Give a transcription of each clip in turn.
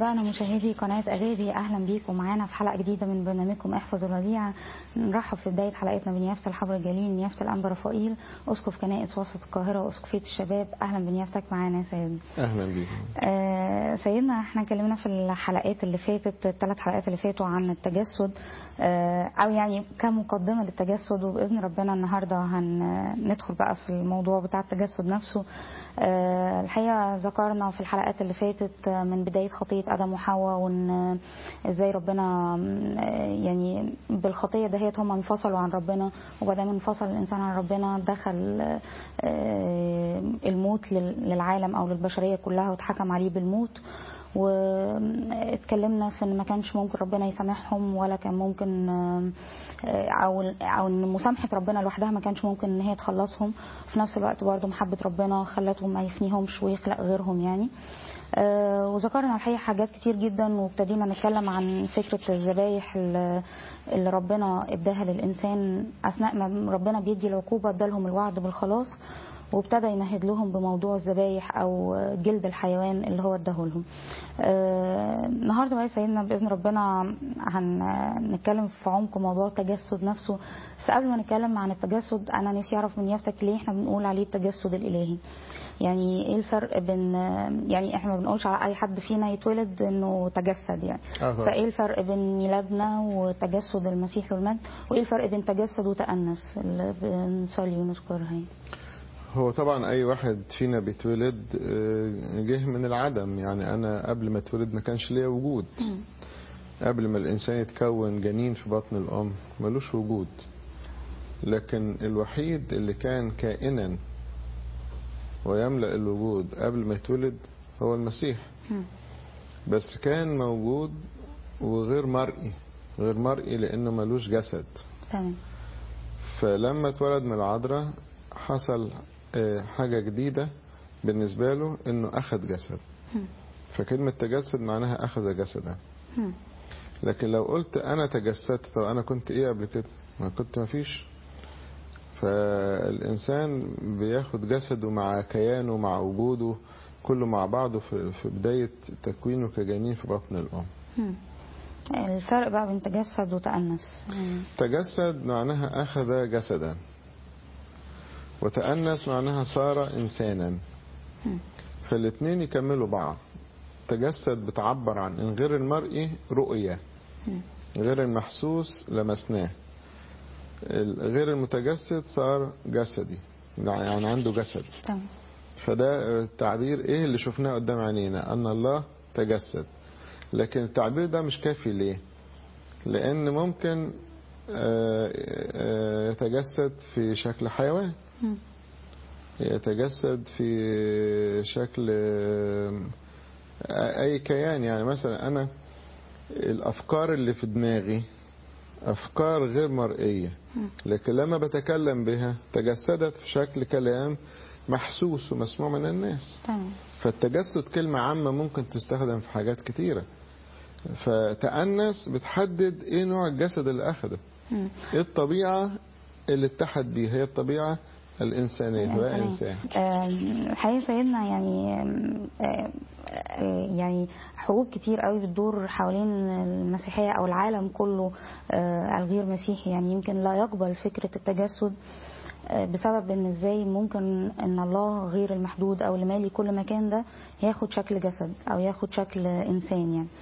أحبائنا مشاهدي قناة أغادي أهلا بيكم معانا في حلقة جديدة من برنامجكم احفظ الوديعة نرحب في بداية حلقتنا بنيافة الحبر الجليل نيافة الأنبا رفائيل أسقف كنائس وسط القاهرة وأسقفية الشباب أهلا بنيافتك معانا يا سيدنا اهلا بيكم آه سيدنا احنا اتكلمنا في الحلقات اللي فاتت الثلاث حلقات اللي فاتوا عن التجسد آه او يعني كمقدمه للتجسد وباذن ربنا النهارده هندخل بقى في الموضوع بتاع التجسد نفسه آه الحقيقه ذكرنا في الحلقات اللي فاتت من بدايه خطيه ادم وحواء وان ازاي ربنا يعني بالخطيه دهيت هم انفصلوا عن ربنا وبعدين انفصل الانسان عن ربنا دخل الموت للعالم او للبشريه كلها واتحكم عليه بالموت واتكلمنا في ان ما كانش ممكن ربنا يسامحهم ولا كان ممكن او او ان مسامحه ربنا لوحدها ما كانش ممكن ان هي تخلصهم في نفس الوقت برضه محبه ربنا خلتهم ما يفنيهمش ويخلق غيرهم يعني آه وذكرنا الحقيقه حاجات كتير جدا وابتدينا نتكلم عن فكره الذبايح اللي ربنا اداها للانسان اثناء ما ربنا بيدي العقوبه ادالهم الوعد بالخلاص وابتدى يمهد لهم بموضوع الذبايح او جلد الحيوان اللي هو اداه لهم. آه النهارده بقى سيدنا باذن ربنا هنتكلم في عمق موضوع التجسد نفسه بس قبل ما نتكلم عن التجسد انا نفسي اعرف من يافتك ليه احنا بنقول عليه التجسد الالهي. يعني ايه الفرق بين يعني احنا ما بنقولش على اي حد فينا يتولد انه تجسد يعني آه. فايه الفرق بين ميلادنا وتجسد المسيح والمجد وايه الفرق بين تجسد وتأنس اللي بنصلي ونذكرها يعني. هو طبعا اي واحد فينا بيتولد جه من العدم يعني انا قبل ما اتولد ما كانش ليا وجود قبل ما الانسان يتكون جنين في بطن الام ملوش وجود لكن الوحيد اللي كان كائنا ويملأ الوجود قبل ما يتولد هو المسيح بس كان موجود وغير مرئي غير مرئي لانه ملوش جسد تمام فلما اتولد من العذراء حصل حاجة جديدة بالنسبة له انه اخذ جسد فكلمة تجسد معناها اخذ جسدا لكن لو قلت انا تجسدت طب انا كنت ايه قبل كده ما كنت ما فيش فالانسان بياخد جسده مع كيانه مع وجوده كله مع بعضه في بداية تكوينه كجنين في بطن الام الفرق بقى بين تجسد وتأنس تجسد معناها اخذ جسدا وتأنس معناها صار إنسانا فالاثنين يكملوا بعض تجسد بتعبر عن إن غير المرئي رؤية غير المحسوس لمسناه غير المتجسد صار جسدي يعني عنده جسد فده التعبير ايه اللي شفناه قدام عينينا ان الله تجسد لكن التعبير ده مش كافي ليه لان ممكن يتجسد في شكل حيوان يتجسد في شكل اي كيان يعني مثلا انا الافكار اللي في دماغي افكار غير مرئيه لكن لما بتكلم بها تجسدت في شكل كلام محسوس ومسموع من الناس فالتجسد كلمه عامه ممكن تستخدم في حاجات كتيره فتأنس بتحدد ايه نوع الجسد اللي اخده ايه الطبيعه اللي اتحد بيها هي الطبيعه الإنسانية هو إنسان الحقيقة سيدنا يعني يعني حروب كتير قوي بتدور حوالين المسيحية أو العالم كله الغير مسيحي يعني يمكن لا يقبل فكرة التجسد بسبب ان ازاي ممكن ان الله غير المحدود او اللي مالي كل مكان ده ياخد شكل جسد او ياخد شكل انسان يعني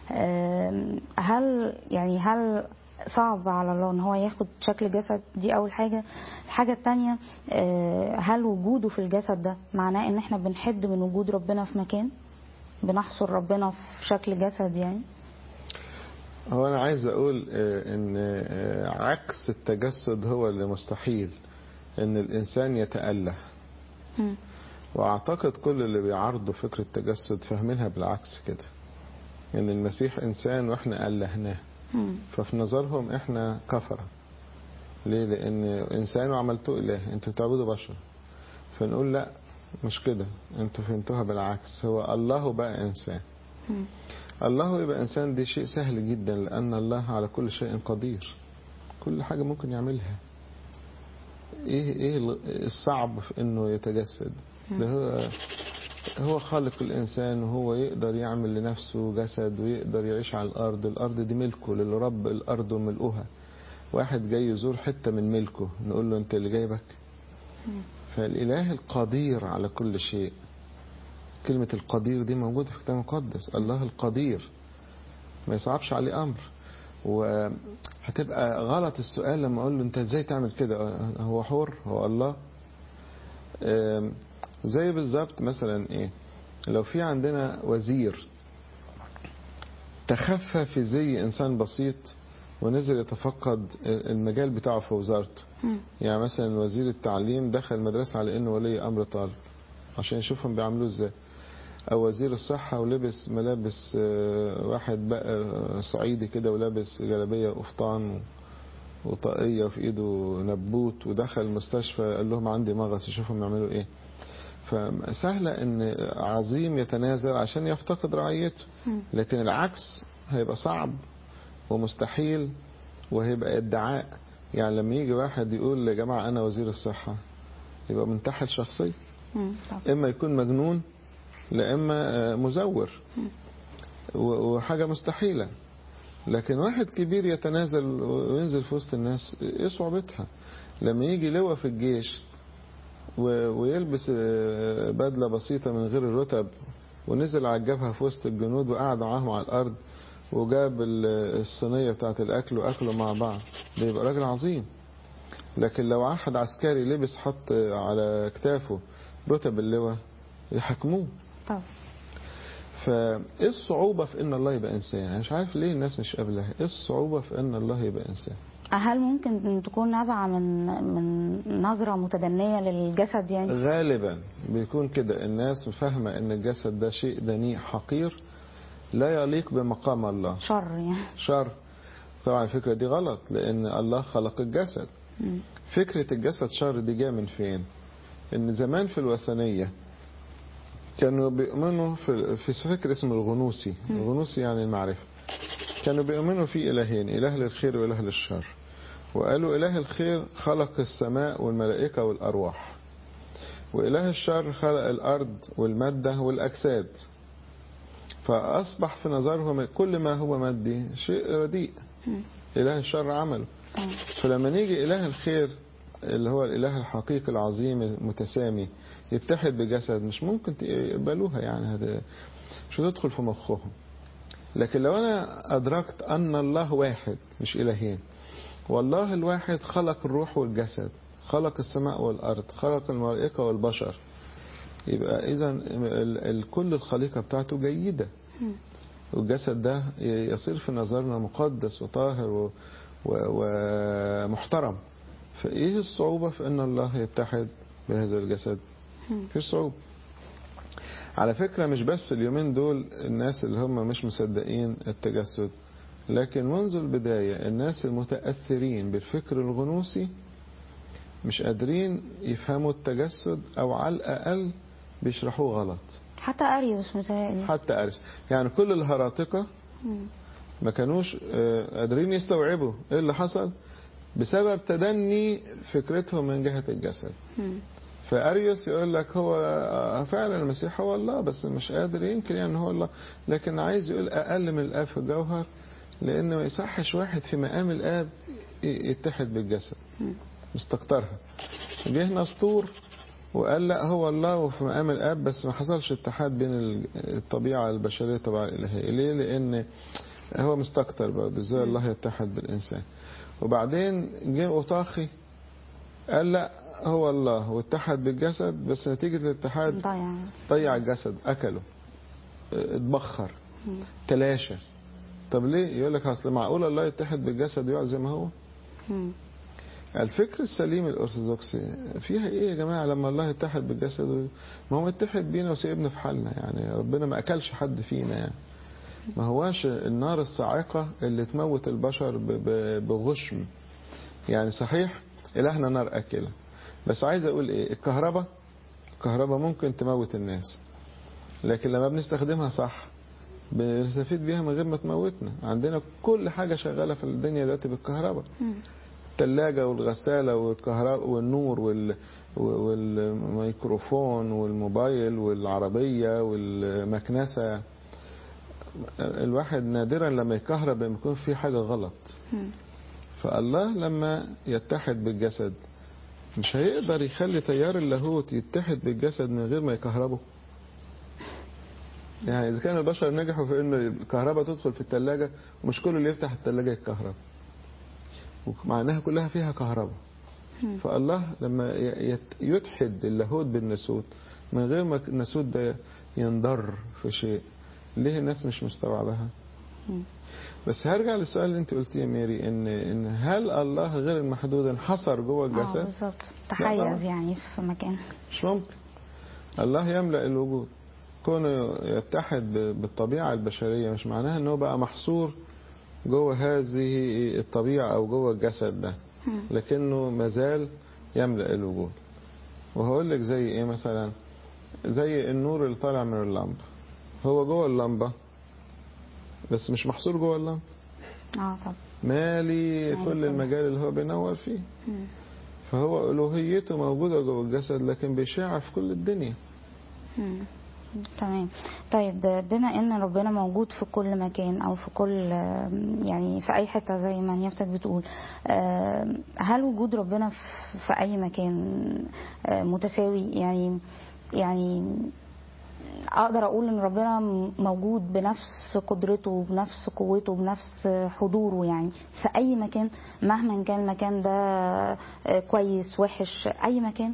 هل يعني هل صعب على الله ان هو ياخد شكل جسد دي اول حاجه الحاجه الثانيه هل وجوده في الجسد ده معناه ان احنا بنحد من وجود ربنا في مكان بنحصر ربنا في شكل جسد يعني هو انا عايز اقول ان عكس التجسد هو اللي مستحيل ان الانسان يتاله م. واعتقد كل اللي بيعارضوا فكره التجسد فاهمينها بالعكس كده ان المسيح انسان واحنا الهناه ففي نظرهم احنا كفره ليه لان انسان وعملتوه اله انتوا بتعبدوا بشر فنقول لا مش كده انتوا فهمتوها بالعكس هو الله بقى انسان الله يبقى انسان دي شيء سهل جدا لان الله على كل شيء قدير كل حاجه ممكن يعملها ايه ايه الصعب في انه يتجسد ده هو هو خالق الإنسان وهو يقدر يعمل لنفسه جسد ويقدر يعيش على الأرض الأرض دي ملكه للرب الأرض وملؤها واحد جاي يزور حتة من ملكه نقول له أنت اللي جايبك فالإله القدير على كل شيء كلمة القدير دي موجودة في الكتاب المقدس الله القدير ما يصعبش عليه أمر وهتبقى غلط السؤال لما أقول له أنت إزاي تعمل كده هو حر هو الله آم، زي بالظبط مثلا إيه لو في عندنا وزير تخفى في زي إنسان بسيط ونزل يتفقد المجال بتاعه في وزارته مم. يعني مثلا وزير التعليم دخل المدرسة على انه ولي امر طالب عشان يشوفهم بيعملوه ازاي او وزير الصحة ولبس ملابس آه، واحد بقى صعيدي كده ولابس جلابية وقفطان و- وطاقية وفي ايده نبوت ودخل المستشفى قال لهم عندي مغص يشوفهم يعملوا ايه فسهلة ان عظيم يتنازل عشان يفتقد رعيته مم. لكن العكس هيبقى صعب ومستحيل وهيبقى ادعاء يعني لما يجي واحد يقول يا جماعة أنا وزير الصحة يبقى منتحل شخصي مم. طب. إما يكون مجنون لا إما آه، مزور و- وحاجة مستحيلة لكن واحد كبير يتنازل وينزل في وسط الناس ايه صعوبتها لما يجي لواء في الجيش و- ويلبس آه، بدلة بسيطة من غير الرتب ونزل على الجبهة في وسط الجنود وقعد معاهم على الأرض وجاب ال- الصينية بتاعت الأكل وأكلوا مع بعض ده يبقى راجل عظيم لكن لو واحد عسكري لبس حط على كتافه رتب اللواء يحكموه طب فايه الصعوبة في ان الله يبقى انسان انا مش عارف ليه الناس مش قابلها ايه الصعوبة في ان الله يبقى انسان هل ممكن تكون نابعة من من نظرة متدنية للجسد يعني؟ غالبا بيكون كده الناس فاهمة ان الجسد ده شيء دنيء حقير لا يليق بمقام الله شر يعني شر طبعا الفكرة دي غلط لان الله خلق الجسد مم. فكرة الجسد شر دي جاية من فين ان زمان في الوثنية كانوا بيؤمنوا في, في فكر اسمه الغنوسي الغنوسي يعني المعرفة كانوا بيؤمنوا في إلهين إله للخير وإله للشر وقالوا إله الخير خلق السماء والملائكة والأرواح وإله الشر خلق الأرض والمادة والأجساد فأصبح في نظرهم كل ما هو مادي شيء رديء مم. إله الشر عمله آه. فلما نيجي إله الخير اللي هو الإله الحقيقي العظيم المتسامي يتحد بجسد مش ممكن يقبلوها يعني هذا مش هتدخل في مخهم لكن لو أنا أدركت أن الله واحد مش إلهين والله الواحد خلق الروح والجسد خلق السماء والأرض خلق الملائكة والبشر يبقى إذا كل الخليقة بتاعته جيدة مم. والجسد ده يصير في نظرنا مقدس وطاهر و- و- ومحترم فايه الصعوبة في ان الله يتحد بهذا الجسد مم. في صعوبة على فكرة مش بس اليومين دول الناس اللي هم مش مصدقين التجسد لكن منذ البداية الناس المتأثرين بالفكر الغنوصي مش قادرين يفهموا التجسد او على الاقل بيشرحوه غلط حتى أريوس متهيألي حتى أرس يعني كل الهراطقة مم. ما كانوش آه، قادرين يستوعبوا ايه اللي حصل بسبب تدني فكرتهم من جهة الجسد مم. فأريوس يقول لك هو آه، فعلا المسيح هو الله بس مش قادر ينكر يعني هو الله لكن عايز يقول أقل من الآب في الجوهر لأن ما يصحش واحد في مقام الآب ي- يتحد بالجسد مم. مستكترها جه نسطور وقال لا هو الله وفي مقام الاب بس ما حصلش اتحاد بين ال- الطبيعه البشريه والطبيعه الالهيه ليه لان هو مستكتر برضه ازاي الله يتحد بالانسان وبعدين جه اوطاخي قال لا هو الله واتحد بالجسد بس نتيجه الاتحاد ضيع ضيع الجسد اكله اه، اتبخر مم. تلاشى طب ليه يقول لك اصل معقول الله يتحد بالجسد ويقعد زي ما هو مم. الفكر السليم الأرثوذكسي فيها إيه يا جماعة لما الله يتحد بالجسد و- ما هو اتحد بينا وسيبنا في حالنا يعني ربنا ما أكلش حد فينا يعني ما هواش النار الصاعقة اللي تموت البشر ب- ب- بغشم يعني صحيح إلهنا نار أكلة بس عايز أقول إيه الكهرباء الكهرباء ممكن تموت الناس لكن لما بنستخدمها صح بنستفيد بيها من غير ما تموتنا عندنا كل حاجة شغالة في الدنيا دلوقتي بالكهرباء مم. الثلاجة والغسالة والكهرباء والنور والميكروفون والموبايل والعربية والمكنسة الواحد نادرا لما يكهرب يكون في حاجة غلط مم. فالله لما يتحد بالجسد مش هيقدر يخلي تيار اللاهوت يتحد بالجسد من غير ما يكهربه يعني إذا كان البشر نجحوا في إن الكهرباء تدخل في الثلاجة ومش كل اللي يفتح الثلاجة يتكهرب ومع إنها كلها فيها كهرباء مم. فالله لما ي- يت- يتحد اللاهوت بالناسوت من غير ما الناسوت ده ينضر في شيء ليه الناس مش مستوعبها مم. بس هرجع للسؤال اللي انت قلتيه يا ميري ان ان هل الله غير المحدود انحصر جوه اه الجسد بالظبط طبعاً. تحيز يعني في مكان مش ممكن الله يملأ الوجود كونه يتحد ب- بالطبيعة البشرية مش معناها ان هو بقى محصور جوه هذه الطبيعة او جوه الجسد ده مم. لكنه مازال يملأ الوجود وهقول لك زي ايه مثلا زي النور اللي طالع من اللمبة هو جوه اللمبة بس مش محصور جوه اللمبة اه طب مالي مالي كل كله. المجال اللي هو بينور فيه مم. فهو ألوهيته موجودة جوه الجسد لكن بيشع في كل الدنيا مم. تمام طيب بما ان ربنا موجود في كل مكان او في كل يعني في اي حته زي ما نيافتك بتقول آه، هل وجود ربنا في- في اي مكان آه، متساوي يعني يعني اقدر اقول ان ربنا موجود بنفس قدرته بنفس قوته بنفس حضوره يعني في اي مكان مهما كان المكان ده آه، كويس وحش اي مكان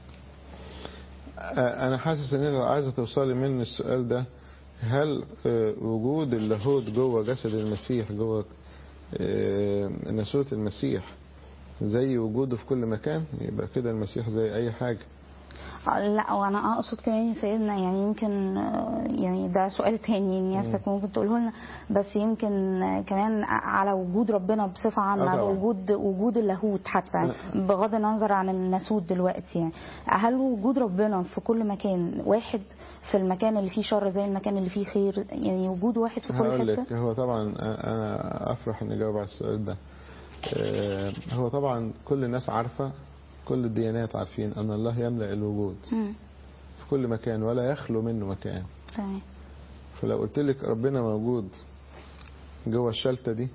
آه، أنا حاسس إن أنت عايزة توصلي من السؤال ده هل آه، وجود اللاهوت جوه جسد المسيح جوه آه، ناسوت المسيح زي وجوده في كل مكان يبقى كده المسيح زي أي حاجة لا وانا اقصد كمان يا سيدنا يعني يمكن آه، يعني ده سؤال تاني نفسك ممكن تقوله لنا بس يمكن آه، كمان على وجود ربنا بصفه آه عامه طبعا. وجود وجود اللاهوت حتى بغض النظر عن الناسوت دلوقتي يعني هل وجود ربنا في كل مكان واحد في المكان اللي فيه شر زي المكان اللي فيه خير يعني وجود واحد في كل هقول حته لك هو طبعا انا افرح اني اجاوب على السؤال ده آه، هو طبعا كل الناس عارفه كل الديانات عارفين ان الله يملا الوجود مم. في كل مكان ولا يخلو منه مكان تمام فلو قلت لك ربنا موجود جوه الشلته دي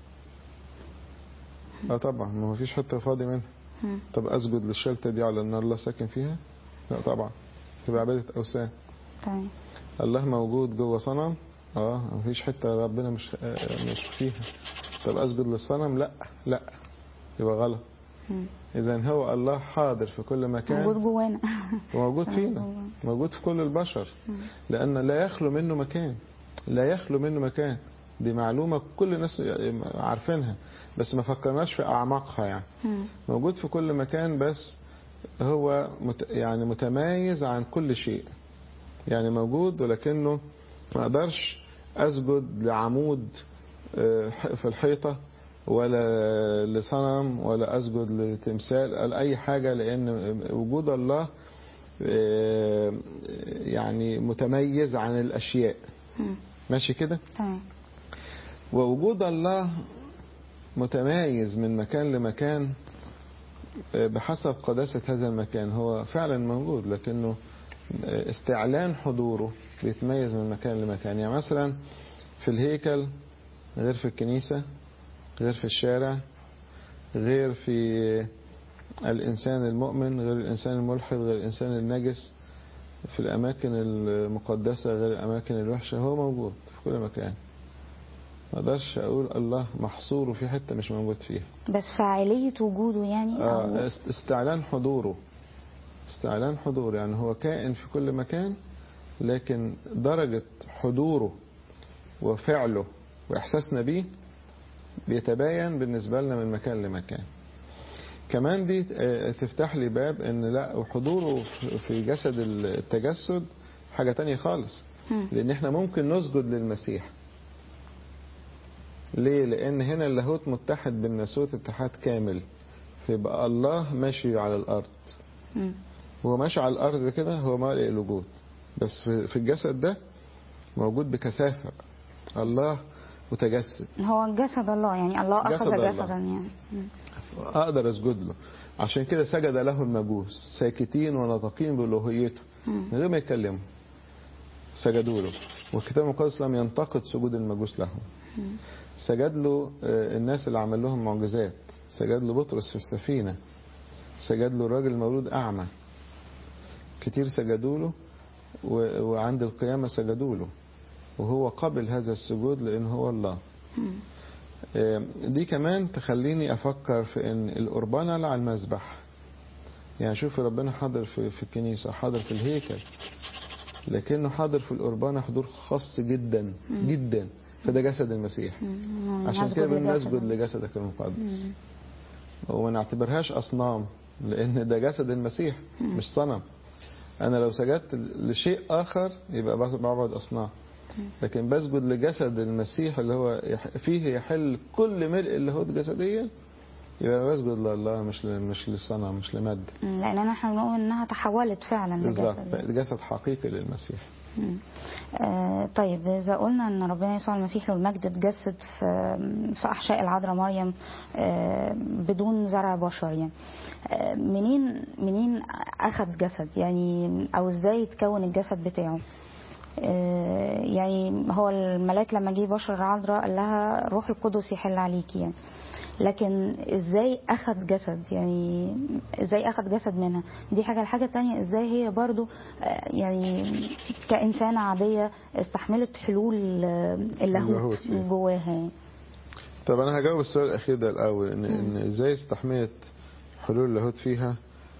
اه طبعا ما هو فيش حته فاضي منها مم. طب اسجد للشلته دي على ان الله ساكن فيها لا طبعا تبقى عباده اوثان تمام الله موجود جوه صنم اه مفيش حته ربنا مش آه، مش فيها طب اسجد للصنم لا لا يبقى غلط مم. اذا هو الله حاضر في كل موجود مكان جوانا وموجود فينا موجود. موجود في كل البشر مم. لان لا يخلو منه مكان لا يخلو منه مكان دي معلومه كل الناس عارفينها بس ما فكرناش في اعماقها يعني مم. موجود في كل مكان بس هو مت يعني متميز عن كل شيء يعني موجود ولكنه ما اقدرش اسجد لعمود آه، في الحيطة ولا لصنم ولا اسجد لتمثال ولا اي حاجة لان وجود الله آه، يعني متميز عن الاشياء مم. ماشي كده تمام ووجود الله متمايز من مكان لمكان بحسب قداسة هذا المكان هو فعلا موجود لكنه استعلان حضوره بيتميز من مكان لمكان يعني مثلا في الهيكل غير في الكنيسة غير في الشارع غير في الإنسان المؤمن غير الإنسان الملحد غير الإنسان النجس في الأماكن المقدسة غير الأماكن الوحشة هو موجود في كل مكان ما اقدرش اقول الله محصور في حته مش موجود فيها بس فاعلية وجوده يعني أو آه، است- استعلان حضوره استعلان حضور يعني هو كائن في كل مكان لكن درجة حضوره وفعله وإحساسنا بيه بيتباين بالنسبة لنا من مكان لمكان كمان دي آه، تفتح لي باب ان لا وحضوره في- في جسد التجسد حاجة تانية خالص مم. لان احنا ممكن نسجد للمسيح ليه لان هنا اللاهوت متحد بالناسوت اتحاد كامل فيبقى الله ماشي على الارض مم. هو ماشي على الارض كده هو مالئ الوجود بس في في الجسد ده موجود بكثافه الله متجسد هو جسد الله يعني الله جسد أخذ الله. جسدا يعني مم. اقدر اسجد له عشان كده سجد له المجوس ساكتين وناطقين بألوهيته مم. من غير ما يتكلموا سجدوا له والكتاب المقدس لم ينتقد سجود المجوس له سجد له آه، الناس اللي عمل لهم معجزات سجد له بطرس في السفينة سجد له الراجل المولود أعمى كتير سجدوا له و- وعند القيامة سجدوا له وهو قبل هذا السجود لأن هو الله مم. آه، دي كمان تخليني أفكر في أن القربانة على المذبح يعني شوف ربنا حاضر في, في الكنيسة حاضر في الهيكل لكنه حاضر في القربانة حضور خاص جدا جدا فده جسد المسيح مم. عشان نسجد كده لجسده. بنسجد لجسدك المقدس مم. وما نعتبرهاش أصنام لأن ده جسد المسيح مش صنم أنا لو سجدت لشيء آخر يبقى بعبد أصنام لكن بسجد لجسد المسيح اللي هو يح- فيه يحل كل ملء اللاهوت جسديا يبقى بسجد لله مش ل- مش للصنم مش لمادة مم. لان احنا بنقول انها تحولت فعلا بالظبط لجسد جسد حقيقي للمسيح مم. آه، طيب إذا قلنا أن ربنا يسوع المسيح له المجد اتجسد في في أحشاء العذراء مريم آه، بدون زرع بشر يعني آه، منين منين أخذ جسد يعني أو إزاي يتكون الجسد بتاعه آه، يعني هو الملاك لما جه بشر العذراء قال لها روح القدس يحل عليكي يعني لكن ازاي اخذ جسد يعني ازاي اخذ جسد منها دي حاجه الحاجه التانية ازاي هي برضو آه، يعني كانسانه عاديه استحملت حلول آه، اللاهوت اللاهوت فيها. جواها يعني. طب أنا هجاوب السؤال الأخير ده الأول إن, إن إزاي استحملت حلول اللاهوت فيها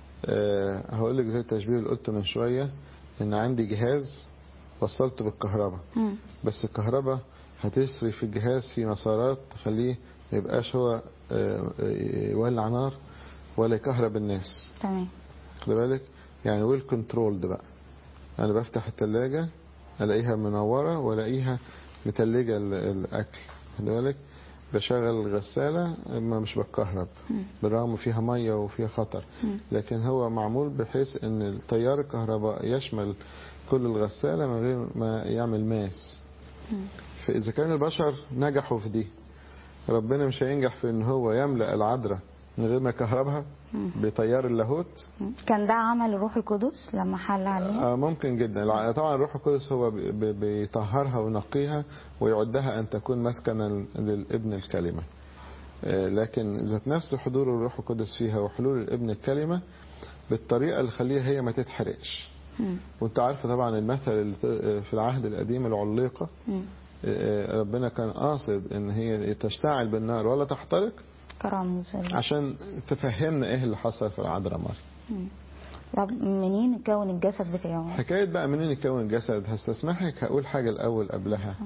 أه هقول لك زي التشبيه اللي قلته من شوية إن عندي جهاز وصلته بالكهرباء مم. بس الكهرباء هتسري في الجهاز في مسارات تخليه ما يبقاش هو آه، آه، يولع نار ولا يكهرب الناس تمام خد بالك يعني ويل كنترولد بقى انا بفتح التلاجة الاقيها منورة والاقيها متلجة ال- الاكل خد بالك بشغل الغسالة ما مش بتكهرب مم. بالرغم فيها مية وفيها خطر مم. لكن هو معمول بحيث ان التيار الكهرباء يشمل كل الغسالة من غير ما يعمل ماس مم. فإذا كان البشر نجحوا في دي ربنا مش هينجح في ان هو يملأ العذراء من غير ما يكهربها مم. بتيار اللاهوت مم. كان ده عمل الروح القدس لما حل عليه آه ممكن جدا الع- طبعا الروح القدس هو بي- بي- بيطهرها وينقيها ويعدها ان تكون مسكنا للابن الكلمه آه، لكن ذات نفس حضور الروح القدس فيها وحلول الابن الكلمه بالطريقه اللي تخليها هي ما تتحرقش مم. وانت عارفه طبعا المثل اللي ت- في العهد القديم العليقه مم. آه، ربنا كان قاصد ان هي تشتعل بالنار ولا تحترق كرمز ال- عشان تفهمنا ايه اللي حصل في العذراء مريم مم. طب منين اتكون الجسد بتاعه حكاية بقى منين يكون الجسد هستسمحك هقول حاجة الأول قبلها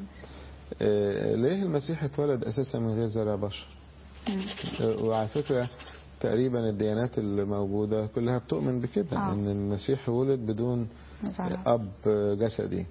آه، ليه المسيح اتولد أساسا من غير زرع بشر مم. آه، وعلى فكرة تقريبا الديانات اللي موجودة كلها بتؤمن بكده آه. ان المسيح ولد بدون زرع. أب جسدي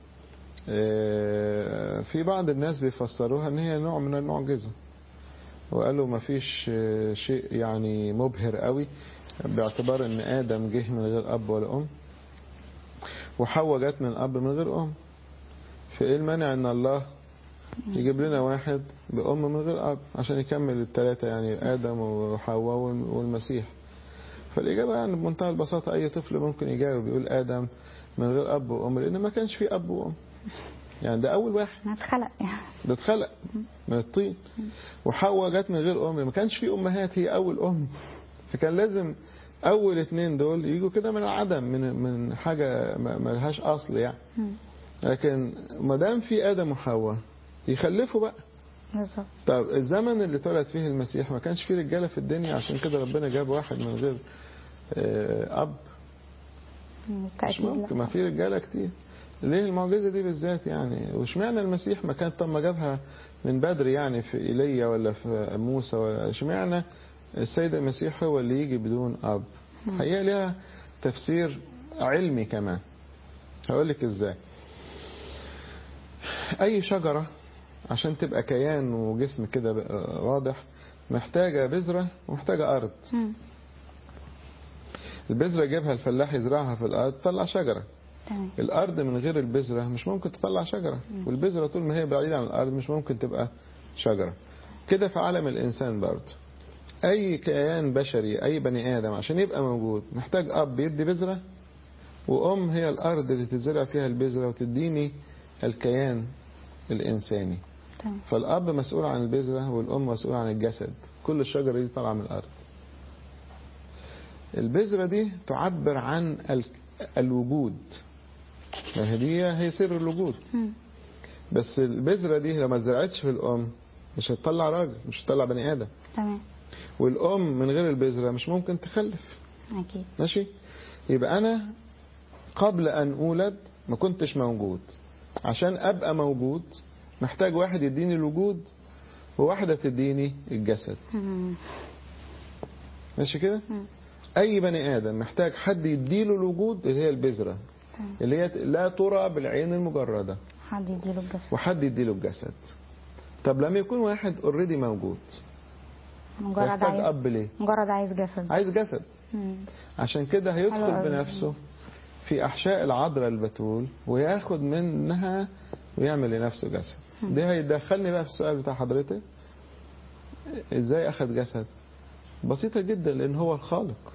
آه، في بعض الناس بيفسروها ان هي نوع من المعجزة وقالوا ما فيش آه، شيء يعني مبهر قوي باعتبار ان آدم جه من غير أب ولا أم وحواء جت من أب من غير أم فإيه المانع ان الله يجيب لنا واحد بأم من غير أب عشان يكمل الثلاثة يعني آدم وحواء والمسيح فالإجابة يعني بمنتهى البساطة أي طفل ممكن يجاوب يقول آدم من غير أب وأم لأن ما كانش في أب وأم يعني ده أول واحد ناس خلق يعني ده اتخلق من الطين وحواء جت من غير أم ما كانش في أمهات هي أول أم فكان لازم أول اتنين دول يجوا كده من العدم من من حاجة ما ما لهاش أصل يعني مم. لكن ما دام في آدم وحواء يخلفوا بقى بالظبط طب الزمن اللي اتولد فيه المسيح ما كانش فيه رجاله في الدنيا عشان كده ربنا جاب واحد من غير آه، اب مم. مش تأكيد ممكن لا. ما في رجاله كتير ليه المعجزه دي بالذات يعني واشمعنى المسيح ما كان طب ما جابها من بدري يعني في ايليا ولا في موسى ولا اشمعنى السيد المسيح هو اللي يجي بدون اب هي ليها تفسير علمي كمان هقول لك ازاي اي شجره عشان تبقى كيان وجسم كده بقى واضح محتاجه بذره ومحتاجه ارض مم. البذره يجيبها الفلاح يزرعها في الارض تطلع شجره تمام الارض من غير البذره مش ممكن تطلع شجره والبذره طول ما هي بعيده عن الارض مش ممكن تبقى شجره كده في عالم الانسان برضه اي كيان بشري اي بني ادم عشان يبقى موجود محتاج اب يدي بذره وام هي الارض اللي تزرع فيها البذره وتديني الكيان الانساني تمام فالاب مسؤول عن البذره والام مسؤول عن الجسد كل الشجره دي طالعه من الارض البذره دي تعبر عن ال- الوجود ما هي دي هي سر الوجود مم. بس البذره دي لو ما اتزرعتش في الام مش هتطلع راجل مش هتطلع بني ادم تمام والام من غير البذره مش ممكن تخلف اكيد ماشي يبقى انا قبل ان اولد ما كنتش موجود عشان ابقى موجود محتاج واحد يديني الوجود وواحده تديني الجسد مم. ماشي كده مم. اي بني ادم محتاج حد يديله الوجود اللي هي البذره تمام. اللي هي لا ترى بالعين المجرده حد يديله الجسد وحد يديله الجسد طب لما يكون واحد اوريدي موجود مجرد يحتاج عايز اب ليه مجرد عايز جسد عايز جسد مم. عشان كده حلو هيدخل أوي. بنفسه في احشاء العذراء البتول وياخد منها ويعمل لنفسه جسد ده هيدخلني بقى في السؤال بتاع حضرتك ازاي اخد جسد بسيطة جدا لان هو الخالق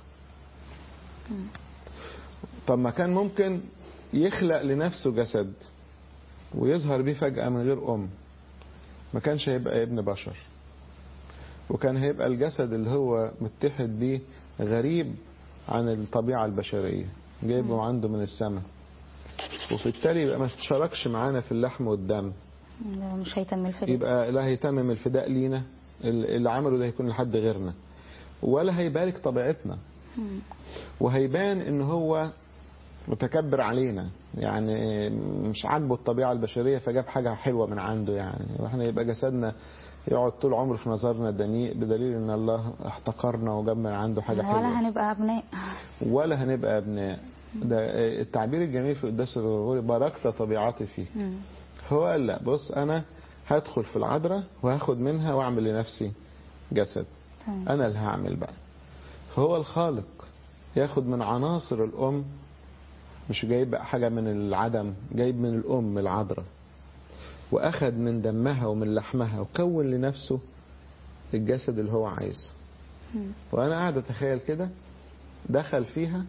طب ما كان ممكن يخلق لنفسه جسد ويظهر بيه فجأة من غير أم ما كانش هيبقى ابن بشر وكان هيبقى الجسد اللي هو متحد بيه غريب عن الطبيعة البشرية جايبه عنده من السماء وبالتالي يبقى ما تشاركش معانا في اللحم والدم ده مش هيتم الفداء يبقى لا هيتمم الفداء لينا اللي عمله ده هيكون لحد غيرنا ولا هيبارك طبيعتنا مم. وهيبان ان هو متكبر علينا يعني مش عاجبه الطبيعة البشرية فجاب حاجة حلوة من عنده يعني واحنا يبقى جسدنا يقعد طول عمره في نظرنا دنيء بدليل ان الله احتقرنا وجاب من عنده حاجة ولا حلوة هنبقى ابناء ولا هنبقى ابناء ده التعبير الجميل في قداس الغرغوري باركت طبيعتي فيه مم. هو قال لا بص انا هدخل في العذراء وهاخد منها واعمل لنفسي جسد تمام انا اللي هعمل بقى فهو الخالق ياخد من عناصر الام مش جايب بقى حاجه من العدم جايب من الام العذراء واخد من دمها ومن لحمها وكون لنفسه الجسد اللي هو عايزه مم. وانا قاعد اتخيل كده دخل فيها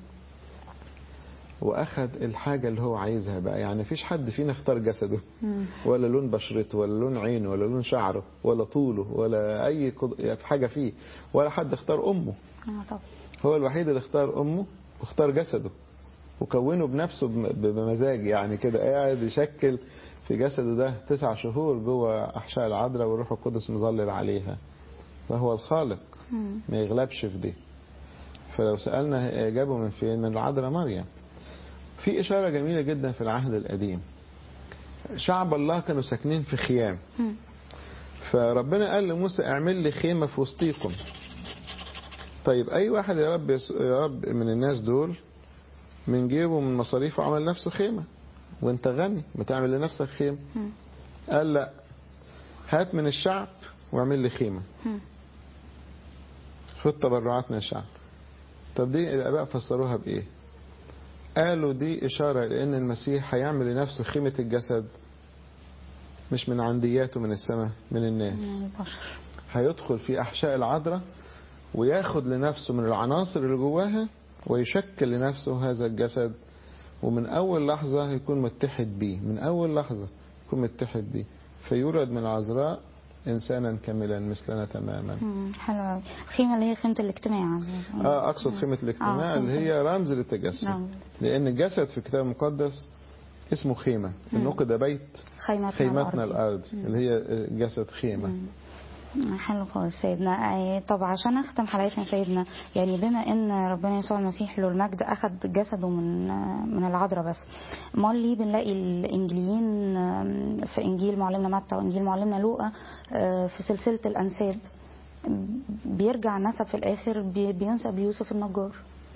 واخد الحاجه اللي هو عايزها بقى يعني مفيش حد فينا اختار جسده مم. ولا لون بشرته ولا لون عينه ولا لون شعره ولا طوله ولا اي قض- يعني حاجه فيه ولا حد اختار امه اه طبعا هو الوحيد اللي اختار امه واختار جسده وكونه بنفسه بم- بمزاج يعني كده قاعد يشكل في جسده ده تسع شهور جوه احشاء العذراء والروح القدس مظلل عليها فهو الخالق مم. ما يغلبش في دي فلو سألنا جابه من فين من العذراء مريم في إشارة جميلة جدا في العهد القديم شعب الله كانوا ساكنين في خيام مم. فربنا قال لموسى اعمل لي خيمة في وسطيكم طيب أي واحد يا رب يا رب من الناس دول من جيبه من مصاريفه عمل نفسه خيمة وانت غني ما تعمل لنفسك خيمة مم. قال لا هات من الشعب واعمل لي خيمة مم. خد تبرعات من الشعب طب دي الآباء فسروها بإيه قالوا دي إشارة لأن المسيح هيعمل لنفسه خيمة الجسد مش من عندياته من السماء من الناس من البشر هيدخل في أحشاء العذراء وياخد لنفسه من العناصر اللي جواها ويشكل لنفسه هذا الجسد ومن أول لحظة يكون متحد بيه من أول لحظة يكون متحد بيه فيولد من العذراء إنسانا كاملا مثلنا تماما مم. حلو قوي الخيمه اللي هي خيمه الاجتماع اه اقصد خيمه الاجتماع آه، اللي هي رمز للتجسد نعم. لان الجسد في الكتاب المقدس اسمه خيمه نقد بيت خيمتنا, خيمتنا الأرض. الارض اللي هي جسد خيمه مم. حلو خالص سيدنا آه، طب عشان اختم حلقتنا سيدنا يعني بما ان ربنا يسوع المسيح له المجد اخذ جسده من آه، من العذراء بس امال ليه بنلاقي الانجيليين آم، في انجيل معلمنا متى وانجيل معلمنا لوقا آه، في سلسله الانساب بيرجع نسب في الاخر بي- بينسب ليوسف النجار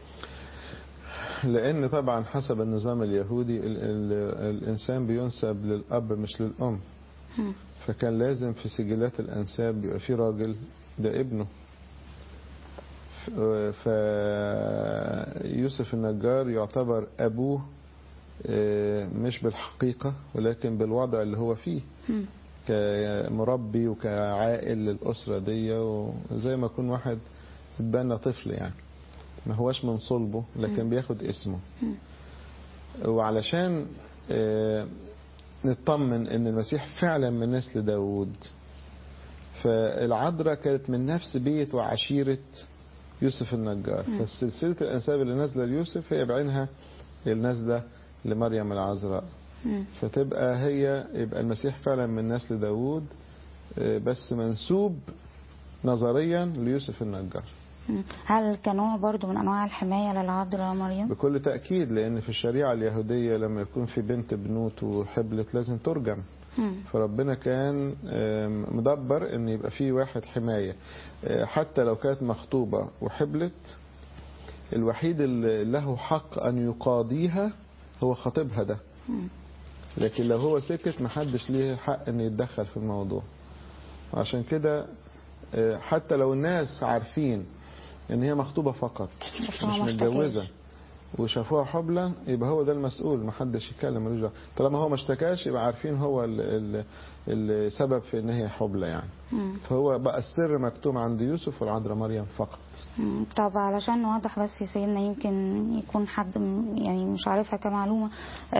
لان طبعا حسب النظام اليهودي ال ال الانسان بينسب للاب مش للام مم. فكان لازم في سجلات الانساب يبقى في راجل ده ابنه فيوسف النجار يعتبر ابوه آه، مش بالحقيقه ولكن بالوضع اللي هو فيه مم. كمربي وكعائل للأسرة دي وزي ما يكون واحد اتبنى طفل يعني ما هوش من صلبه لكن بياخد اسمه وعلشان آه، نطمن ان المسيح فعلا من نسل داوود فالعذراء كانت من نفس بيت وعشيرة يوسف النجار فسلسلة الأنساب اللي نازلة ليوسف هي بعينها النازلة لمريم العذراء مم. فتبقى هي يبقى المسيح فعلا من نسل داوود آه، بس منسوب نظريا ليوسف النجار مم. هل كنوع برضو من انواع الحمايه للعذراء مريم؟ بكل تأكيد لأن في الشريعة اليهودية لما يكون في بنت بنوت وحبلت لازم ترجم مم. فربنا كان آم، مدبر ان يبقى في واحد حماية آه، حتى لو كانت مخطوبة وحبلت الوحيد اللي له حق ان يقاضيها هو خطيبها ده مم. لكن لو هو سكت محدش ليه حق ان يتدخل في الموضوع عشان كده آه، حتى لو الناس عارفين ان هي مخطوبة فقط بس هو مش ما متجوزة اشتكاش. وشافوها حبلى يبقى هو ده المسؤول محدش يتكلم ملوش دعوه طالما هو ما اشتكاش يبقى عارفين هو ال- ال- السبب في ان هي حبلى يعني مم. فهو بقى السر مكتوم عند يوسف والعذراء مريم فقط مم. طب علشان نوضح بس يا سيدنا يمكن يكون حد م- يعني مش عارفها كمعلومة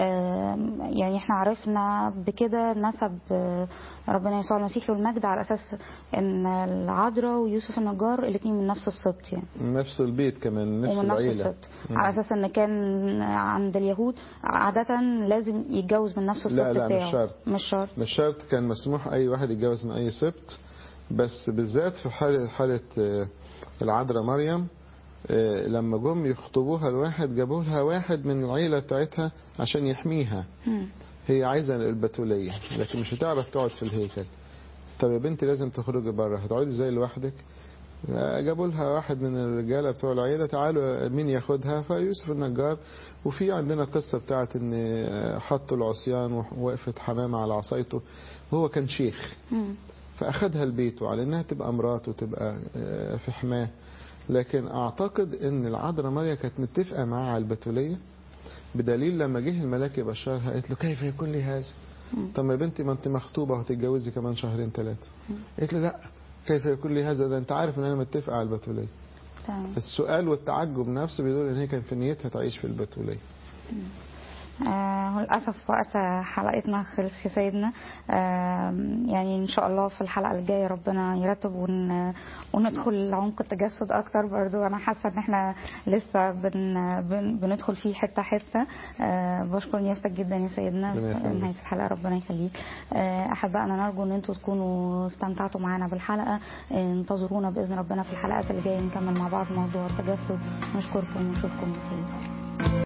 آم، يعني احنا عرفنا بكده نسب آه، ربنا يسوع المسيح له المجد على اساس ان العذراء ويوسف النجار الاثنين من نفس السبط يعني من نفس البيت كمان نفس ومن نفس العيله السبط مم. على اساس ان كان عند اليهود عادة لازم يتجوز من نفس السبط لا لا بتاعه مش شرط مش شرط مش شرط كان مسموح اي واحد يتجوز من اي سبت بس بالذات في حاله حاله آه، العذراء مريم آه، لما جم يخطبوها لواحد جابوا لها واحد من العيله بتاعتها عشان يحميها مم. هي عايزة البتولية لكن مش هتعرف تقعد في الهيكل طب يا بنتي لازم تخرجي بره هتقعدي ازاي لوحدك جابوا لها واحد من الرجالة بتوع العيلة تعالوا مين ياخدها فيوسف النجار وفي عندنا قصة بتاعت ان حطوا العصيان ووقفت حمامة على عصايته وهو كان شيخ مم. فأخدها البيت وعلى انها تبقى مراته وتبقى آه، في حماه لكن اعتقد ان العذراء مريم كانت متفقة معاه على البتولية بدليل لما جه الملاك يبشرها قالت له كيف يكون لي هذا مم. طب ما يا بنتي ما انت مخطوبة وهتتجوزي كمان شهرين ثلاثة قالت له لا كيف يكون لي هذا ده انت عارف ان انا متفقة على البتولية تمام السؤال والتعجب نفسه بيدل ان هي كان في نيتها تعيش في البتولية آه هو للأسف وقت حلقتنا خلص يا سيدنا آه يعني إن شاء الله في الحلقة الجاية ربنا يرتب ون وندخل عمق التجسد أكتر برضو أنا حاسة إن إحنا لسه بن بن بندخل فيه حتة حتة آه بشكر نياستك جدا يا سيدنا ربنا في يخليك. نهاية الحلقة ربنا يخليك آه أحبائنا نرجو إن أنتوا تكونوا استمتعتوا معانا بالحلقة آه انتظرونا بإذن ربنا في الحلقات اللي جاية نكمل مع بعض موضوع التجسد نشكركم ونشوفكم بخير